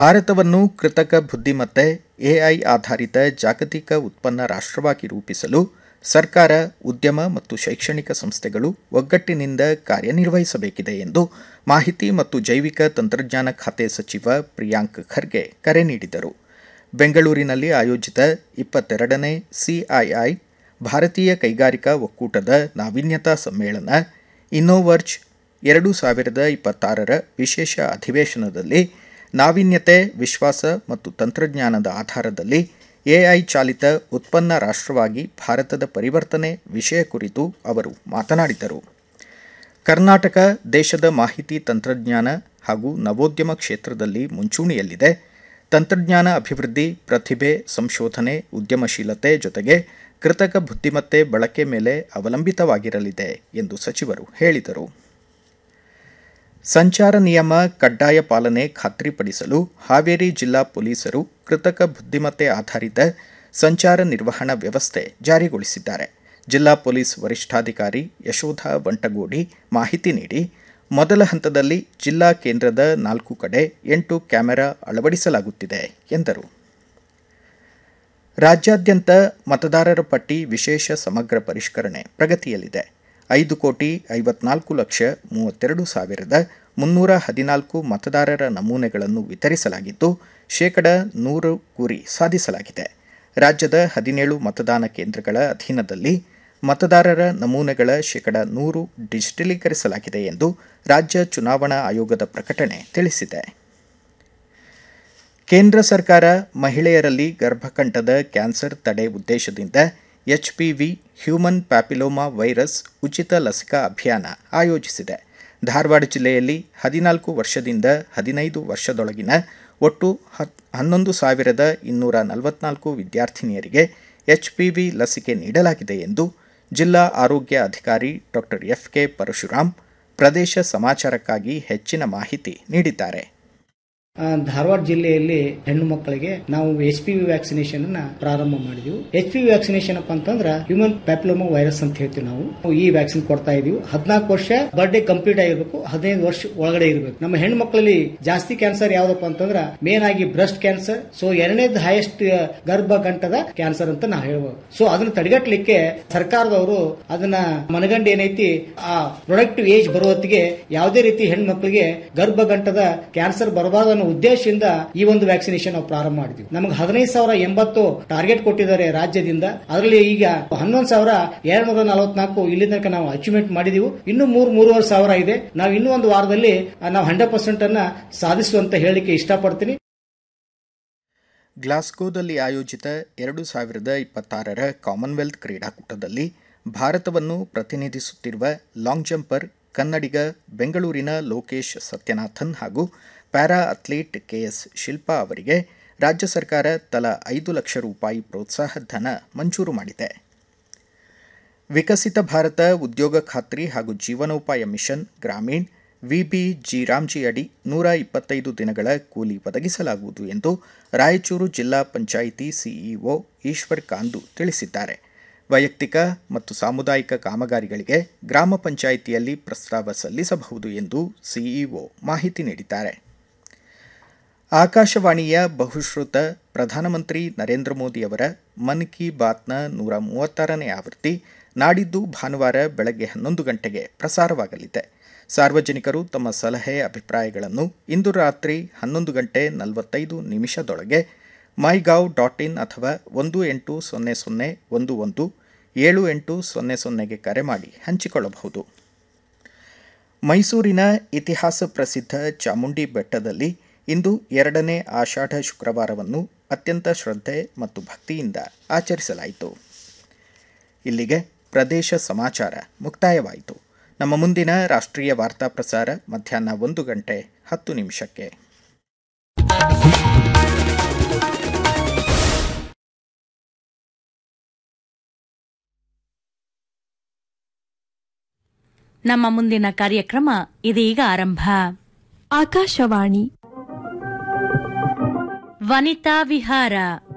ಭಾರತವನ್ನು ಕೃತಕ ಬುದ್ಧಿಮತ್ತೆ ಎಐ ಆಧಾರಿತ ಜಾಗತಿಕ ಉತ್ಪನ್ನ ರಾಷ್ಟ್ರವಾಗಿ ರೂಪಿಸಲು ಸರ್ಕಾರ ಉದ್ಯಮ ಮತ್ತು ಶೈಕ್ಷಣಿಕ ಸಂಸ್ಥೆಗಳು ಒಗ್ಗಟ್ಟಿನಿಂದ ಕಾರ್ಯನಿರ್ವಹಿಸಬೇಕಿದೆ ಎಂದು ಮಾಹಿತಿ ಮತ್ತು ಜೈವಿಕ ತಂತ್ರಜ್ಞಾನ ಖಾತೆ ಸಚಿವ ಪ್ರಿಯಾಂಕ್ ಖರ್ಗೆ ಕರೆ ನೀಡಿದರು ಬೆಂಗಳೂರಿನಲ್ಲಿ ಆಯೋಜಿತ ಇಪ್ಪತ್ತೆರಡನೇ ಸಿಐಐ ಭಾರತೀಯ ಕೈಗಾರಿಕಾ ಒಕ್ಕೂಟದ ನಾವೀನ್ಯತಾ ಸಮ್ಮೇಳನ ಇನ್ನೋವರ್ಜ್ ಎರಡು ಸಾವಿರದ ಇಪ್ಪತ್ತಾರರ ವಿಶೇಷ ಅಧಿವೇಶನದಲ್ಲಿ ನಾವೀನ್ಯತೆ ವಿಶ್ವಾಸ ಮತ್ತು ತಂತ್ರಜ್ಞಾನದ ಆಧಾರದಲ್ಲಿ ಎಐ ಚಾಲಿತ ಉತ್ಪನ್ನ ರಾಷ್ಟ್ರವಾಗಿ ಭಾರತದ ಪರಿವರ್ತನೆ ವಿಷಯ ಕುರಿತು ಅವರು ಮಾತನಾಡಿದರು ಕರ್ನಾಟಕ ದೇಶದ ಮಾಹಿತಿ ತಂತ್ರಜ್ಞಾನ ಹಾಗೂ ನವೋದ್ಯಮ ಕ್ಷೇತ್ರದಲ್ಲಿ ಮುಂಚೂಣಿಯಲ್ಲಿದೆ ತಂತ್ರಜ್ಞಾನ ಅಭಿವೃದ್ಧಿ ಪ್ರತಿಭೆ ಸಂಶೋಧನೆ ಉದ್ಯಮಶೀಲತೆ ಜೊತೆಗೆ ಕೃತಕ ಬುದ್ಧಿಮತ್ತೆ ಬಳಕೆ ಮೇಲೆ ಅವಲಂಬಿತವಾಗಿರಲಿದೆ ಎಂದು ಸಚಿವರು ಹೇಳಿದರು ಸಂಚಾರ ನಿಯಮ ಕಡ್ಡಾಯ ಪಾಲನೆ ಖಾತ್ರಿಪಡಿಸಲು ಹಾವೇರಿ ಜಿಲ್ಲಾ ಪೊಲೀಸರು ಕೃತಕ ಬುದ್ಧಿಮತ್ತೆ ಆಧಾರಿತ ಸಂಚಾರ ನಿರ್ವಹಣಾ ವ್ಯವಸ್ಥೆ ಜಾರಿಗೊಳಿಸಿದ್ದಾರೆ ಜಿಲ್ಲಾ ಪೊಲೀಸ್ ವರಿಷ್ಠಾಧಿಕಾರಿ ಯಶೋಧ ವಂಟಗೋಡಿ ಮಾಹಿತಿ ನೀಡಿ ಮೊದಲ ಹಂತದಲ್ಲಿ ಜಿಲ್ಲಾ ಕೇಂದ್ರದ ನಾಲ್ಕು ಕಡೆ ಎಂಟು ಕ್ಯಾಮೆರಾ ಅಳವಡಿಸಲಾಗುತ್ತಿದೆ ಎಂದರು ರಾಜ್ಯಾದ್ಯಂತ ಮತದಾರರ ಪಟ್ಟಿ ವಿಶೇಷ ಸಮಗ್ರ ಪರಿಷ್ಕರಣೆ ಪ್ರಗತಿಯಲ್ಲಿದೆ ಐದು ಕೋಟಿ ಐವತ್ನಾಲ್ಕು ಲಕ್ಷ ಮೂವತ್ತೆರಡು ಸಾವಿರದ ಮುನ್ನೂರ ಹದಿನಾಲ್ಕು ಮತದಾರರ ನಮೂನೆಗಳನ್ನು ವಿತರಿಸಲಾಗಿದ್ದು ಶೇಕಡ ನೂರು ಗುರಿ ಸಾಧಿಸಲಾಗಿದೆ ರಾಜ್ಯದ ಹದಿನೇಳು ಮತದಾನ ಕೇಂದ್ರಗಳ ಅಧೀನದಲ್ಲಿ ಮತದಾರರ ನಮೂನೆಗಳ ಶೇಕಡ ನೂರು ಡಿಜಿಟಲೀಕರಿಸಲಾಗಿದೆ ಎಂದು ರಾಜ್ಯ ಚುನಾವಣಾ ಆಯೋಗದ ಪ್ರಕಟಣೆ ತಿಳಿಸಿದೆ ಕೇಂದ್ರ ಸರ್ಕಾರ ಮಹಿಳೆಯರಲ್ಲಿ ಗರ್ಭಕಂಠದ ಕ್ಯಾನ್ಸರ್ ತಡೆ ಉದ್ದೇಶದಿಂದ ಎಚ್ಪಿವಿ ಹ್ಯೂಮನ್ ಪ್ಯಾಪಿಲೋಮಾ ವೈರಸ್ ಉಚಿತ ಲಸಿಕಾ ಅಭಿಯಾನ ಆಯೋಜಿಸಿದೆ ಧಾರವಾಡ ಜಿಲ್ಲೆಯಲ್ಲಿ ಹದಿನಾಲ್ಕು ವರ್ಷದಿಂದ ಹದಿನೈದು ವರ್ಷದೊಳಗಿನ ಒಟ್ಟು ಹತ್ ಹನ್ನೊಂದು ಸಾವಿರದ ಇನ್ನೂರ ನಲವತ್ನಾಲ್ಕು ವಿದ್ಯಾರ್ಥಿನಿಯರಿಗೆ ಎಚ್ಪಿವಿ ಲಸಿಕೆ ನೀಡಲಾಗಿದೆ ಎಂದು ಜಿಲ್ಲಾ ಆರೋಗ್ಯ ಅಧಿಕಾರಿ ಡಾಕ್ಟರ್ ಎಫ್ ಕೆ ಪರಶುರಾಮ್ ಪ್ರದೇಶ ಸಮಾಚಾರಕ್ಕಾಗಿ ಹೆಚ್ಚಿನ ಮಾಹಿತಿ ನೀಡಿದ್ದಾರೆ ಧಾರವಾಡ ಜಿಲ್ಲೆಯಲ್ಲಿ ಹೆಣ್ಣು ಮಕ್ಕಳಿಗೆ ನಾವು ಎಚ್ ಪಿ ವಿ ವ್ಯಾಕ್ಸಿನೇಷನ್ ಅನ್ನ ಪ್ರಾರಂಭ ಮಾಡಿದೀವಿ ಎಚ್ ಪಿ ವಿ ವ್ಯಾಕ್ಸಿನೇಷನ್ ಅಪ್ಪ ಅಂತಂದ್ರ ಹ್ಯೂಮನ್ ಪ್ಯಾಪ್ಲೋಮಾ ವೈರಸ್ ಅಂತ ಹೇಳ್ತೀವಿ ನಾವು ಈ ವ್ಯಾಕ್ಸಿನ್ ಕೊಡ್ತಾ ಇದೀವಿ ಹದಿನಾಲ್ಕು ವರ್ಷ ಬರ್ಡೇ ಕಂಪ್ಲೀಟ್ ಆಗಿರ್ಬೇಕು ಹದಿನೈದು ವರ್ಷ ಒಳಗಡೆ ಇರಬೇಕು ನಮ್ಮ ಹೆಣ್ಣು ಮಕ್ಕಳಲ್ಲಿ ಜಾಸ್ತಿ ಕ್ಯಾನ್ಸರ್ ಯಾವ್ದಪ್ಪ ಅಂತಂದ್ರ ಮೇನ್ ಆಗಿ ಬ್ರೆಸ್ಟ್ ಕ್ಯಾನ್ಸರ್ ಸೊ ಎರಡನೇದು ಹೈಯೆಸ್ಟ್ ಗರ್ಭಗಂಟದ ಕ್ಯಾನ್ಸರ್ ಅಂತ ನಾವು ಹೇಳ್ಬೋದು ಸೊ ಅದನ್ನ ತಡೆಗಟ್ಟಲಿಕ್ಕೆ ಸರ್ಕಾರದವರು ಅದನ್ನ ಮನಗಂಡು ಏನೈತಿ ಆ ಪ್ರೊಡಕ್ಟಿವ್ ಏಜ್ ಬರುವತ್ತಿಗೆ ಯಾವುದೇ ರೀತಿ ಹೆಣ್ಣು ಮಕ್ಕಳಿಗೆ ಗರ್ಭಗಂಟದ ಕ್ಯಾನ್ಸರ್ ಬರಬಾರ್ದು ಅನ್ನೋ ಉದ್ದೇಶದಿಂದ ಈ ಒಂದು ವ್ಯಾಕ್ಸಿನೇಷನ್ ನಾವು ಪ್ರಾರಂಭ ಮಾಡಿದ್ವಿ ನಮಗೆ ಹದಿನೈದು ಸಾವಿರ ಎಂಬತ್ತು ಟಾರ್ಗೆಟ್ ಕೊಟ್ಟಿದ್ದಾರೆ ರಾಜ್ಯದಿಂದ ಅದರಲ್ಲಿ ಈಗ ಹನ್ನೊಂದು ಸಾವಿರ ಎರಡ್ ನೂರ ನಲವತ್ನಾಲ್ಕು ಇಲ್ಲಿ ತನಕ ನಾವು ಅಚೀವ್ಮೆಂಟ್ ಮಾಡಿದೀವಿ ಇನ್ನು ಮೂರ್ ಮೂರುವರೆ ಸಾವಿರ ಇದೆ ನಾವು ಇನ್ನೂ ಒಂದು ವಾರದಲ್ಲಿ ನಾವು ಹಂಡ್ರೆಡ್ ಪರ್ಸೆಂಟ್ ಅನ್ನ ಸಾಧಿಸುವಂತ ಹೇಳಲಿಕ್ಕೆ ಇಷ್ಟಪಡ್ತೀನಿ ಗ್ಲಾಸ್ಗೋದಲ್ಲಿ ಆಯೋಜಿತ ಎರಡು ಸಾವಿರದ ಇಪ್ಪತ್ತಾರರ ಕಾಮನ್ವೆಲ್ತ್ ಕ್ರೀಡಾಕೂಟದಲ್ಲಿ ಭಾರತವನ್ನು ಪ್ರತಿನಿಧಿಸುತ್ತಿರುವ ಲಾಂಗ್ ಜಂಪರ್ ಕನ್ನಡಿಗ ಬೆಂಗಳೂರಿನ ಲೋಕೇಶ್ ಸತ್ಯನಾಥನ್ ಹಾಗೂ ಪ್ಯಾರಾ ಅಥ್ಲೀಟ್ ಕೆಎಸ್ ಶಿಲ್ಪಾ ಅವರಿಗೆ ರಾಜ್ಯ ಸರ್ಕಾರ ತಲಾ ಐದು ಲಕ್ಷ ರೂಪಾಯಿ ಪ್ರೋತ್ಸಾಹ ಧನ ಮಂಜೂರು ಮಾಡಿದೆ ವಿಕಸಿತ ಭಾರತ ಉದ್ಯೋಗ ಖಾತ್ರಿ ಹಾಗೂ ಜೀವನೋಪಾಯ ಮಿಷನ್ ಗ್ರಾಮೀಣ್ ವಿಬಿ ಜಿರಾಮ್ಜಿ ಅಡಿ ನೂರ ಇಪ್ಪತ್ತೈದು ದಿನಗಳ ಕೂಲಿ ಒದಗಿಸಲಾಗುವುದು ಎಂದು ರಾಯಚೂರು ಜಿಲ್ಲಾ ಪಂಚಾಯಿತಿ ಸಿಇಒ ಈಶ್ವರ್ ಕಾಂದು ತಿಳಿಸಿದ್ದಾರೆ ವೈಯಕ್ತಿಕ ಮತ್ತು ಸಾಮುದಾಯಿಕ ಕಾಮಗಾರಿಗಳಿಗೆ ಗ್ರಾಮ ಪಂಚಾಯಿತಿಯಲ್ಲಿ ಪ್ರಸ್ತಾವ ಸಲ್ಲಿಸಬಹುದು ಎಂದು ಸಿಇಒ ಮಾಹಿತಿ ನೀಡಿದ್ದಾರೆ ಆಕಾಶವಾಣಿಯ ಬಹುಶ್ರುತ ಪ್ರಧಾನಮಂತ್ರಿ ನರೇಂದ್ರ ಮೋದಿಯವರ ಮನ್ ಕಿ ಬಾತ್ನ ನೂರ ಮೂವತ್ತಾರನೇ ಆವೃತ್ತಿ ನಾಡಿದ್ದು ಭಾನುವಾರ ಬೆಳಗ್ಗೆ ಹನ್ನೊಂದು ಗಂಟೆಗೆ ಪ್ರಸಾರವಾಗಲಿದೆ ಸಾರ್ವಜನಿಕರು ತಮ್ಮ ಸಲಹೆ ಅಭಿಪ್ರಾಯಗಳನ್ನು ಇಂದು ರಾತ್ರಿ ಹನ್ನೊಂದು ಗಂಟೆ ನಲವತ್ತೈದು ನಿಮಿಷದೊಳಗೆ ಮೈಗಾವ್ ಡಾಟ್ ಇನ್ ಅಥವಾ ಒಂದು ಎಂಟು ಸೊನ್ನೆ ಸೊನ್ನೆ ಒಂದು ಒಂದು ಏಳು ಎಂಟು ಸೊನ್ನೆ ಸೊನ್ನೆಗೆ ಕರೆ ಮಾಡಿ ಹಂಚಿಕೊಳ್ಳಬಹುದು ಮೈಸೂರಿನ ಇತಿಹಾಸ ಪ್ರಸಿದ್ಧ ಚಾಮುಂಡಿ ಬೆಟ್ಟದಲ್ಲಿ ಇಂದು ಎರಡನೇ ಆಷಾಢ ಶುಕ್ರವಾರವನ್ನು ಅತ್ಯಂತ ಶ್ರದ್ಧೆ ಮತ್ತು ಭಕ್ತಿಯಿಂದ ಆಚರಿಸಲಾಯಿತು ಇಲ್ಲಿಗೆ ಪ್ರದೇಶ ಸಮಾಚಾರ ಮುಕ್ತಾಯವಾಯಿತು ನಮ್ಮ ಮುಂದಿನ ರಾಷ್ಟ್ರೀಯ ವಾರ್ತಾ ಪ್ರಸಾರ ಮಧ್ಯಾಹ್ನ ಒಂದು ಗಂಟೆ ಹತ್ತು ನಿಮಿಷಕ್ಕೆ ನಮ್ಮ ಮುಂದಿನ ಕಾರ್ಯಕ್ರಮ ಇದೀಗ ಆರಂಭ ಆಕಾಶವಾಣಿ ವನಿತಾ ವಿಹಾರ